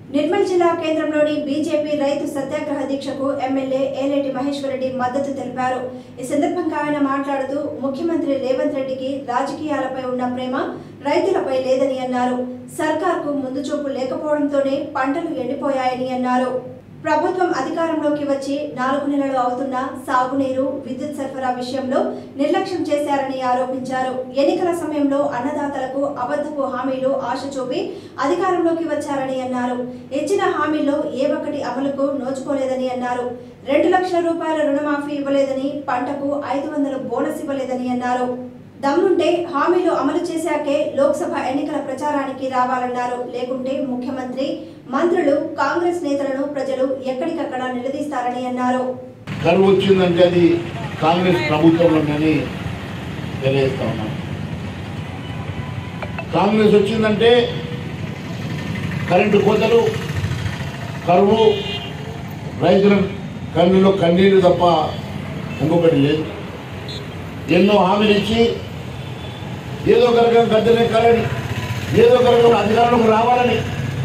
నిర్మల్ జిల్లా కేంద్రంలోని బీజేపీ రైతు సత్యాగ్రహ దీక్షకు ఎమ్మెల్యే ఏలేటి మహేశ్వరరెడ్డి మద్దతు తెలిపారు ఈ సందర్భంగా ఆయన మాట్లాడుతూ ముఖ్యమంత్రి రేవంత్ రెడ్డికి రాజకీయాలపై ఉన్న ప్రేమ రైతులపై లేదని అన్నారు సర్కార్కు ముందు చూపు లేకపోవడంతోనే పంటలు ఎండిపోయాయని అన్నారు ప్రభుత్వం అధికారంలోకి వచ్చి నాలుగు నెలలు అవుతున్నా సాగునీరు విద్యుత్ సరఫరా విషయంలో నిర్లక్ష్యం చేశారని ఆరోపించారు ఎన్నికల సమయంలో అన్నదాతలకు అబద్ధపు హామీలు ఆశ చూపి అధికారంలోకి వచ్చారని అన్నారు ఇచ్చిన హామీల్లో ఏ ఒక్కటి అమలుకు నోచుకోలేదని అన్నారు రెండు లక్షల రూపాయల రుణమాఫీ ఇవ్వలేదని పంటకు ఐదు వందల బోనస్ ఇవ్వలేదని అన్నారు దమ్ముంటే హామీలు అమలు చేశాకే లోక్సభ ఎన్నికల ప్రచారానికి రావాలన్నారు లేకుంటే ముఖ్యమంత్రి మంత్రులు కాంగ్రెస్ నేతలను ప్రజలు ఎక్కడికక్కడ నిలదీస్తారని అన్నారు కరువు వచ్చిందంటే అది కాంగ్రెస్ ప్రభుత్వంలోనని తెలియజేస్తా ఉన్నాం కాంగ్రెస్ వచ్చిందంటే కరెంటు కోతలు కరువు రైతుల కన్నులో కన్నీళ్లు తప్ప ఇంకొకటి లేదు ఎన్నో హామీలు ఇచ్చి ఏదో ఒక రకంగా గద్దెనెక్కాలని ఏదో ఒక రకంగా అధికారంలోకి రావాలని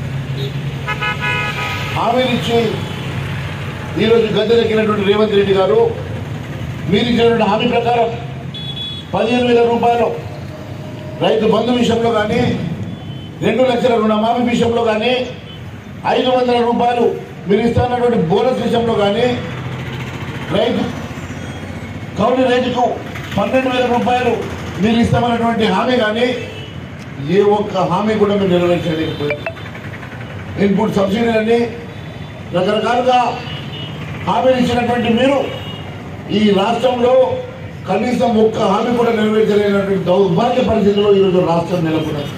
హామీలు ఇచ్చి ఈరోజు గద్దెనెక్కినటువంటి రేవంత్ రెడ్డి గారు మీరు ఇచ్చినటువంటి హామీ ప్రకారం పదిహేను వేల రూపాయలు రైతు బంధు విషయంలో కానీ రెండు లక్షల రుణమాఫీ విషయంలో కానీ ఐదు వందల రూపాయలు మీరు ఇస్తున్నటువంటి బోనస్ విషయంలో కానీ రైతు కౌలు రైతుకు పన్నెండు వేల రూపాయలు మీరు ఇస్తామన్నటువంటి హామీ కానీ ఏ ఒక్క హామీ కూడా మీరు నెరవేర్చలేకపోయింది ఇన్పుట్ సబ్సిడీ అని రకరకాలుగా హామీలు ఇచ్చినటువంటి మీరు ఈ రాష్ట్రంలో కనీసం ఒక్క హామీ కూడా నెరవేర్చలేనటువంటి దౌర్భాగ్య పరిస్థితుల్లో ఈరోజు రాష్ట్రం నెలకొన్నది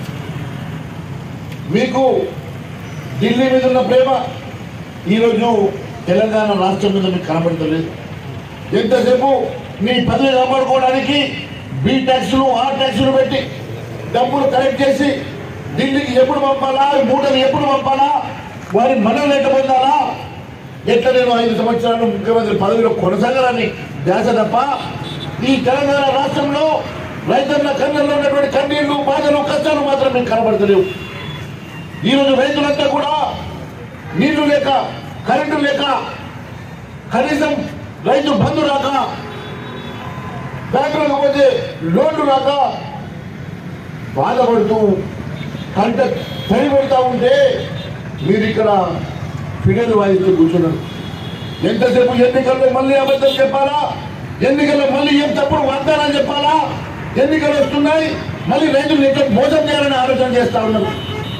మీకు ఢిల్లీ మీద ఉన్న ప్రేమ ఈరోజు తెలంగాణ రాష్ట్రం మీద మీకు కనబడతలేదు ఎంతసేపు మీ పదవి కాపాడుకోవడానికి బి ట్యాక్స్లు ఆ ట్యాక్స్లు పెట్టి డబ్బులు కలెక్ట్ చేసి ఢిల్లీకి ఎప్పుడు పంపాలా మూటలు ఎప్పుడు పంపాలా వారి మనం లేక పొందాలా ఎట్లా నేను ఐదు సంవత్సరాలు ముఖ్యమంత్రి పదవిలో కొనసాగాలని ధ్యాస తప్ప ఈ తెలంగాణ రాష్ట్రంలో రైతన్న కన్నుల్లో ఉన్నటువంటి కన్నీళ్లు బాధలు కష్టాలు మాత్రం మీకు కనబడతలేవు ఈరోజు రైతులంతా కూడా నీళ్లు లేక కరెంటు లేక కనీసం రైతు బంధు రాక బ్యాంకులకు పోతే లోన్లు రాక బాధపడుతూ కంట తడి పెడతా ఉంటే మీరు ఇక్కడ ఫిడలు వాయిస్తూ కూర్చున్నారు ఎంతసేపు ఎన్నికల్లో మళ్ళీ అబద్ధం చెప్పాలా ఎన్నికల్లో మళ్ళీ ఏం తప్పుడు వాగ్దానం చెప్పాలా ఎన్నికలు వస్తున్నాయి మళ్ళీ రైతులు ఎక్కడ మోసం చేయాలని ఆలోచన చేస్తా ఉన్నారు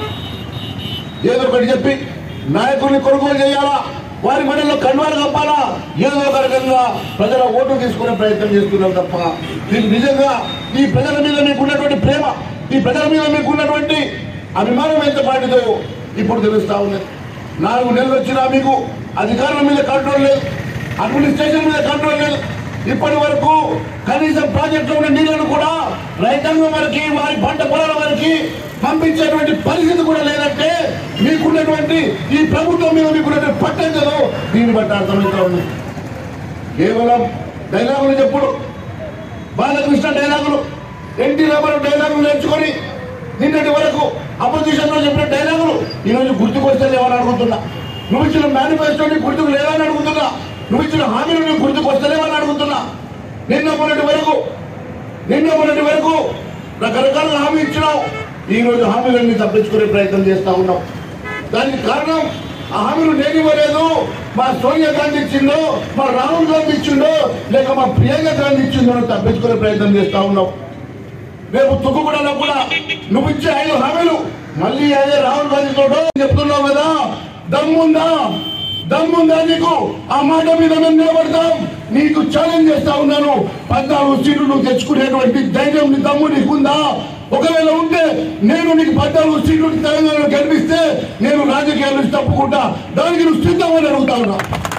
ఏదో ఒకటి చెప్పి నాయకుల్ని కొనుగోలు చేయాలా వారి మెడల్లో కన్వాలు కప్పాలా ఏదో ఒక రకంగా ప్రజల ఓటు తీసుకునే ప్రయత్నం చేస్తున్నారు తప్ప మీకు నిజంగా ఈ ప్రజల మీద మీకు ఉన్నటువంటి ప్రేమ ఈ ప్రజల మీద మీకు ఉన్నటువంటి అభిమానం ఎంత పాటిదో ఇప్పుడు తెలుస్తా ఉన్నది నాలుగు నెలలు వచ్చినా మీకు అధికారుల మీద కంట్రోల్ లేదు అడ్మినిస్ట్రేషన్ మీద కంట్రోల్ లేదు ఇప్పటి వరకు కనీసం ప్రాజెక్టులో ఉన్న నీళ్లను కూడా రైతాంగం వరకు వారి పంట పొలాల వరకు పంపించేటువంటి పరిస్థితి కూడా లేదంటే మీకున్నటువంటి ఈ ప్రభుత్వం మీద మీకున్నటువంటి పట్టంజలో దీన్ని బట్టి అర్థమవుతా ఉంది కేవలం డైలాగులు చెప్పుడు బాలకృష్ణ డైలాగులు ఎన్టీ రామారావు డైలాగులు నేర్చుకొని నిన్నటి వరకు అపోజిషన్ లో చెప్పిన డైలాగులు ఈ రోజు గుర్తుకొస్తే లేవని అడుగుతున్నా నువ్వు ఇచ్చిన మేనిఫెస్టోని గుర్తుకు లేవని అడుగుతున్నా నువ్వు ఇచ్చిన హామీలు నీకు గుర్తుకొస్తలేవని అడుగుతున్నా నిన్న మొన్నటి వరకు నిన్న మొన్నటి వరకు రకరకాల హామీ ఇచ్చినావు ఈ రోజు హామీలన్నీ తప్పించుకునే ప్రయత్నం చేస్తా ఉన్నావు దానికి కారణం ఆ హామీలు నేను ఇవ్వలేదు మా సోనియా గాంధీ ఇచ్చిందో మా రాహుల్ గాంధీ ఇచ్చిండో లేక మా ప్రియాంక గాంధీ ఇచ్చిందో అని తప్పించుకునే ప్రయత్నం చేస్తా ఉన్నావు రేపు తుక్కుగూడలో కూడా నువ్వు ఇచ్చే ఐదు హామీలు మళ్ళీ అదే రాహుల్ గాంధీ తోటో చెప్తున్నావు కదా దమ్ముందా దమ్ముందా నీకు ఆ మాట మీద మేము నిలబడతాం నీకు ఛాలెంజ్ చేస్తా ఉన్నాను పద్నాలుగు సీట్లు నువ్వు తెచ్చుకునేటువంటి ధైర్యం నీ దమ్ము నీకుందా ఒకవేళ ఉంటే నేను నీకు పద్నాలుగు సీట్లు తెలంగాణలో గెలిపిస్తే నేను రాజకీయాల నుంచి తప్పుకుంటా దానికి నువ్వు సిద్ధమని అడుగుతా ఉన్నా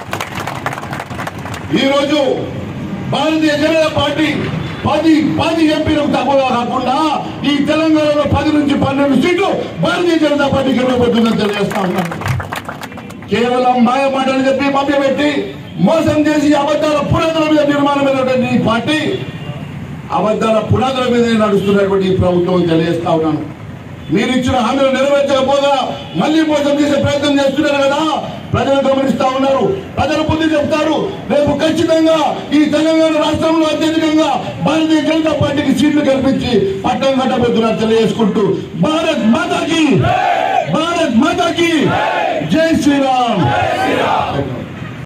ఈ రోజు భారతీయ జనతా పార్టీ పది పది ఎంపీలకు తక్కువ కాకుండా ఈ తెలంగాణలో పది నుంచి పన్నెండు సీట్లు భారతీయ జనతా పార్టీకి ఇవ్వబోతుందని తెలియజేస్తా ఉన్నాను కేవలం మాయ మాటలు చెప్పి మభ్యపెట్టి మోసం చేసి అబద్ధాల పునాదుల మీద నిర్మాణమైనటువంటి ఈ పార్టీ అబద్ధాల పునాదుల మీద నడుస్తున్నటువంటి ఈ ప్రభుత్వం తెలియజేస్తా ఉన్నాను మీరు ఇచ్చిన హామీలు నెరవేర్చకపోగా మళ్ళీ మోసం చేసే ప్రయత్నం చేస్తున్నారు కదా ప్రజలు గమనిస్తా ఉన్నారు ప్రజలు బుద్ధి చెప్తారు రేపు ఖచ్చితంగా ఈ తెలంగాణ రాష్ట్రంలో అత్యధికంగా భారతీయ జనతా పార్టీకి సీట్లు కల్పించి పట్టం కట్టబోతున్నారు తెలియజేసుకుంటూ భారత్ మాతాకి భారత్ మాతాకి జై శ్రీరామ్